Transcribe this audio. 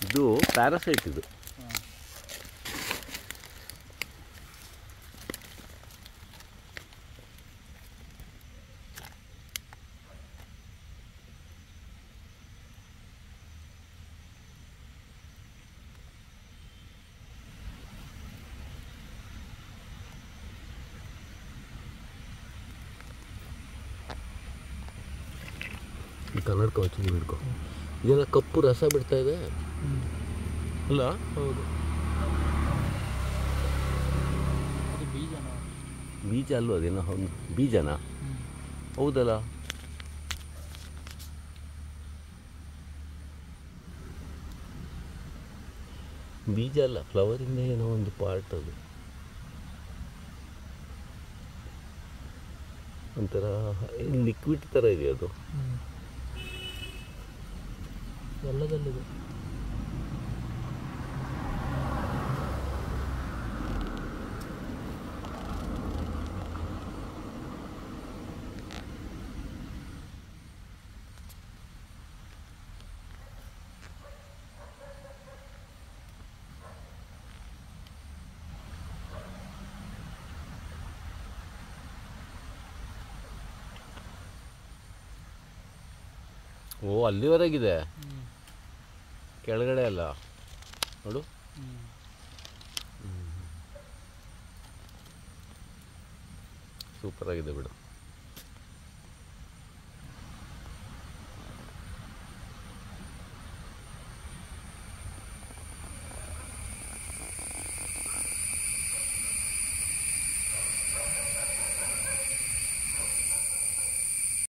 ಇದು ಪ್ಯಾರಾಸೈಟ್ ಇದು ಕನ್ನಡ ಕವಚ ಹಿಡ್ಕೊ ಇದೆಲ್ಲ ಕಪ್ಪು ರಸ ಬಿಡ್ತಾ ಇದೆ ಅಲ್ಲ ಹೌದು ಅದು ಬೀಜನ ಬೀಜ ಅಲ್ವ ಅದೇನೋ ಹೌದು ಬೀಜನಾ ಹೌದಲ್ಲ ಬೀಜ ಅಲ್ಲ ಫ್ಲವರಿಂದ ಏನೋ ಒಂದು ಪಾರ್ಟ್ ಅದು ಒಂಥರ ಲಿಕ್ವಿಡ್ ಥರ ಇದೆ ಅದು ಎಲ್ಲದಲ್ಲಿದೆ ಓ ಅಲ್ಲಿವರೆಗಿದೆ ಕೆಳಗಡೆ ಅಲ್ಲ ನೋಡು ಸೂಪರ್ ಆಗಿದೆ ಬಿಡು